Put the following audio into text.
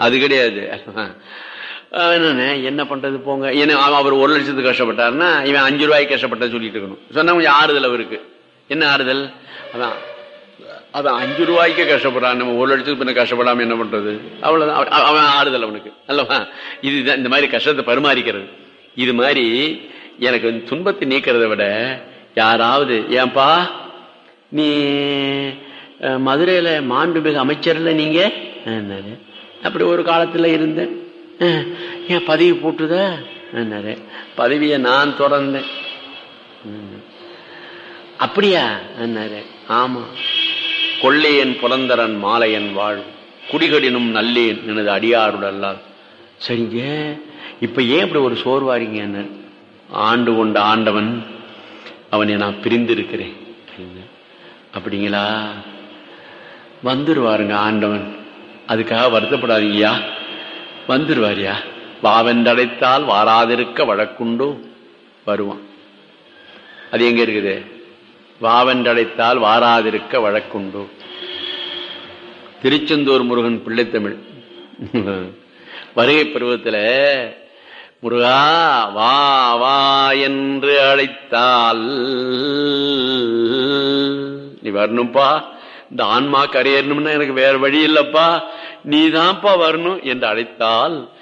அது கிடையாது என்னண்ணே என்ன பண்றது போங்க என்ன அவ- அவர் ஒரு லட்சத்துக்கு கஷ்டப்பட்டாருன்னா இவன் அஞ்சு ரூபாய்க்கு கஷ்டப்பட்ட சொல்லிட்டு இருக்கணும் சொன்னா கொஞ்சம் ஆறுதல் அவருக்கு என்ன ஆறுதல் அதான் அவன் அஞ்சு ரூபாய்க்கு கஷ்டப்படுறான் நம்ம ஒரு லட்சத்துக்கு பின்ன கஷ்டப்படாம என்ன பண்றது அவ்வளவுதான் அவ- அவன் ஆறுதல் அவனுக்கு அல்லவா இதுதான் இந்த மாதிரி கஷ்டத்தை பரிமாறிக்கிறது இது மாதிரி எனக்கு துன்பத்தை நீக்கிறதை விட யாராவது ஏன்பா நீ அஹ், மதுரையில மாண்புமிகு அமைச்சர்ல நீங்க என்னாரு அப்படி ஒரு காலத்துல இருந்தேன் அஹ், ஏன் பதவி போட்டுத என்னாரு பதவியை நான் தொடர்ந்தேன் ம். அப்படியா என்னாரு ஆமா கொள்ளையன் புலந்தரன் மாலையன் வாழ் குடிகடினும் நல்லேன் எனது அடியாருடல்லால் சரிங்க இப்ப ஏன் இப்படி ஒரு சோர்வாரிங்க என்ன ஆண்டு கொண்ட ஆண்டவன் அவனை நான் பிரிந்திருக்கிறேன் அப்படின்னா, அப்படிங்களா வந்துருவாருங்க ஆண்டவன் அதுக்காக வருத்தப்படாதீங்கயா வந்துருவாரியா வாவென்றடைத்தால் வாராதிருக்க வழக்குண்டோ வருவான் அது எங்க இருக்குது வாவென்றடைத்தால் வாராதிருக்க வழக்குண்டோ திருச்செந்தூர் முருகன் பிள்ளைத்தமிழ் வருகை பருவத்துல முருகா வா வா என்று அழைத்தால் நீ வரணும்பா இந்த ஆன்மா கரையேறணும்னா எனக்கு வேற வழி இல்லப்பா நீதான்ப்பா வரணும் என்று அழைத்தால்